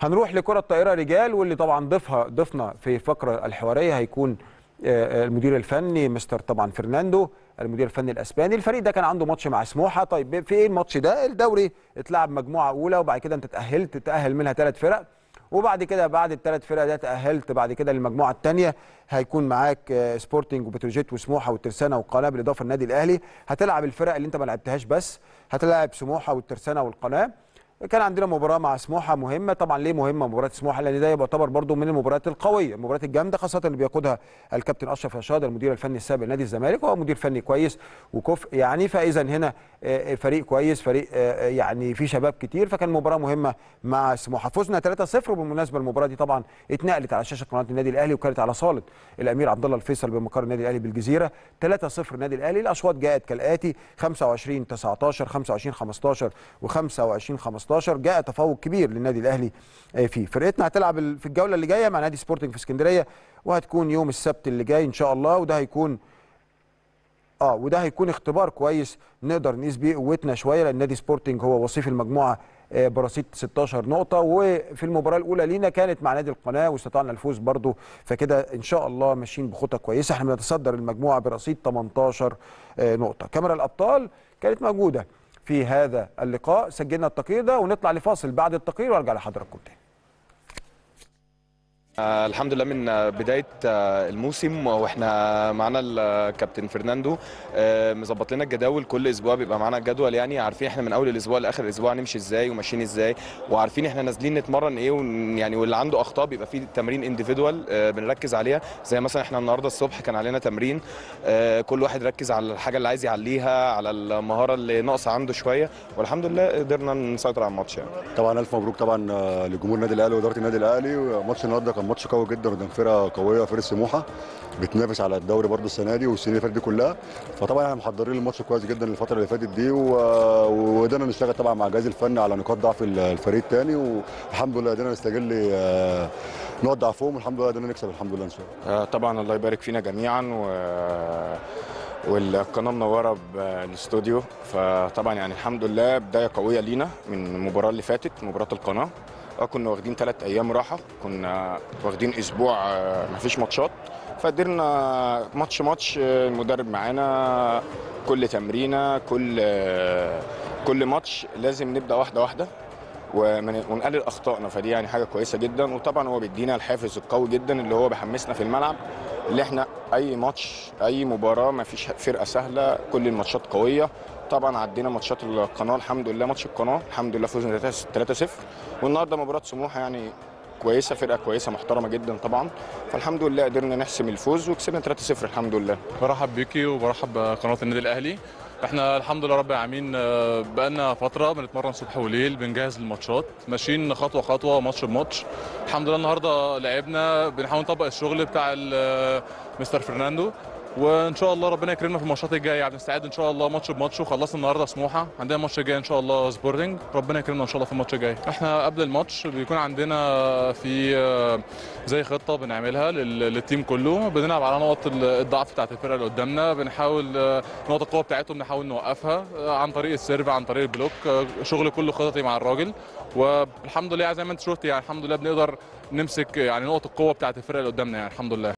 هنروح لكره الطائره رجال واللي طبعا ضيفها ضيفنا في الفقره الحواريه هيكون آه، المدير الفني مستر طبعا فرناندو المدير الفني الاسباني الفريق ده كان عنده ماتش مع سموحه طيب في ايه الماتش ده الدوري اتلعب مجموعه اولى وبعد كده انت تاهلت تاهل منها ثلاث فرق وبعد كده بعد الثلاث فرق ده تاهلت بعد كده للمجموعه الثانيه هيكون معاك آه، سبورتنج وبتروجيت وسموحه والترسانه والقناه بالاضافه للنادي الاهلي هتلعب الفرق اللي انت ما لعبتهاش بس هتلعب سموحه والترسانه والقناه كان عندنا مباراه مع سموحه مهمه طبعا ليه مهمه مباراه سموحه لان ده يعتبر برضو من المباريات القويه المباريات الجامده خاصه اللي بيقودها الكابتن اشرف رشاد المدير الفني السابق لنادي الزمالك وهو مدير فني كويس وكفء يعني فاذا هنا آه، فريق كويس فريق آه، يعني فيه شباب كتير فكان مباراه مهمه مع سموحه فزنا 3-0 وبالمناسبه المباراه دي طبعا اتنقلت على شاشه قناه النادي الاهلي وكانت على صاله الامير عبد الله الفيصل بمقر النادي الاهلي بالجزيره 3-0 النادي الاهلي الاشواط جاءت كالاتي 25 19 25 15 و25 15 جاء تفوق كبير للنادي الاهلي آه، فيه فرقتنا هتلعب ال- في الجوله اللي جايه مع نادي سبورتنج في اسكندريه وهتكون يوم السبت اللي جاي ان شاء الله وده هيكون اه وده هيكون اختبار كويس نقدر نقيس بيه قوتنا شويه لان نادي سبورتنج هو وصيف المجموعه آه، برصيد 16 نقطه وفي المباراه الاولى لينا كانت مع نادي القناه واستطعنا الفوز برضو فكده ان شاء الله ماشيين بخطى كويسه احنا بنتصدر المجموعه برصيد 18 آه، نقطه كاميرا الابطال كانت موجوده في هذا اللقاء سجلنا التقرير ده ونطلع لفاصل بعد التقرير وارجع لحضراتكم تاني آه، الحمد لله من آه، بدايه آه، الموسم واحنا معانا الكابتن فرناندو آه، مظبط لنا الجداول كل اسبوع بيبقى معانا جدول يعني عارفين احنا من اول الاسبوع لاخر الاسبوع هنمشي ازاي وماشيين ازاي وعارفين احنا نازلين نتمرن ايه ون- يعني واللي عنده اخطاء بيبقى فيه تمرين انديفيدوال بنركز عليها زي مثلا احنا النهارده الصبح كان علينا تمرين آه، كل واحد ركز على الحاجه اللي عايز يعليها على المهاره اللي ناقصه عنده شويه والحمد لله قدرنا نسيطر على الماتش يعني طبعا الف مبروك طبعا آه، لجمهور النادي الاهلي واداره النادي الاهلي ماتش النهارده كان ماتش قوي جدا قدام فرقه قويه فرقه سموحه بتنافس على الدوري برضه السنه دي والسنين اللي فاتت دي كلها فطبعا احنا محضرين الماتش كويس جدا الفتره اللي فاتت دي و- وقدرنا نشتغل طبعا مع الجهاز الفني على نقاط ضعف ال- الفريق الثاني والحمد لله قدرنا نستغل آه، نقط ضعفهم والحمد لله قدرنا نكسب الحمد لله ان شاء الله آه، طبعا الله يبارك فينا جميعا و... والقناه منوره بالاستوديو فطبعا يعني الحمد لله بدايه قويه لينا من المباراه اللي فاتت مباراه القناه اه كنا واخدين ثلاث ايام راحه كنا واخدين اسبوع ما فيش ماتشات فقدرنا ماتش ماتش آه، المدرب معانا كل تمرينه كل آه، كل ماتش لازم نبدا واحده واحده ومن- ونقلل اخطائنا فدي يعني حاجه كويسه جدا وطبعا هو بيدينا الحافز القوي جدا اللي هو بيحمسنا في الملعب اللي احنا اي ماتش اي مباراه ما فيش فرقه سهله كل الماتشات قويه طبعا عدينا ماتشات القناه الحمد لله ماتش القناه الحمد لله فوزنا 3-0 والنهارده مباراه سموحه يعني كويسه فرقه كويسه محترمه جدا طبعا فالحمد لله قدرنا نحسم الفوز وكسبنا 3-0 الحمد لله برحب بيكي وبرحب بقناه النادي الاهلي احنا الحمد لله رب العالمين آه، بقالنا فتره بنتمرن صبح وليل بنجهز للماتشات ماشيين خطوه خطوه ماتش بماتش الحمد لله النهارده لعبنا بنحاول نطبق الشغل بتاع ال- مستر فرناندو وان شاء الله ربنا يكرمنا في الماتشات الجايه بنستعد ان شاء الله ماتش بماتش وخلصنا النهارده سموحه عندنا ماتش جاي ان شاء الله سبورتنج ربنا يكرمنا ان شاء الله في الماتش الجاي احنا قبل الماتش بيكون عندنا في آه، زي خطه بنعملها لل- للتيم كله بنلعب على نقط ال- الضعف بتاعت الفرقه اللي قدامنا بنحاول آه، نقط القوه بتاعتهم نحاول نوقفها آه، عن طريق السيرف عن طريق البلوك آه، شغل كله خططي مع الراجل والحمد لله زي ما انت شفت يعني الحمد لله بنقدر نمسك يعني نقط القوه بتاعت الفرقه اللي قدامنا يعني الحمد لله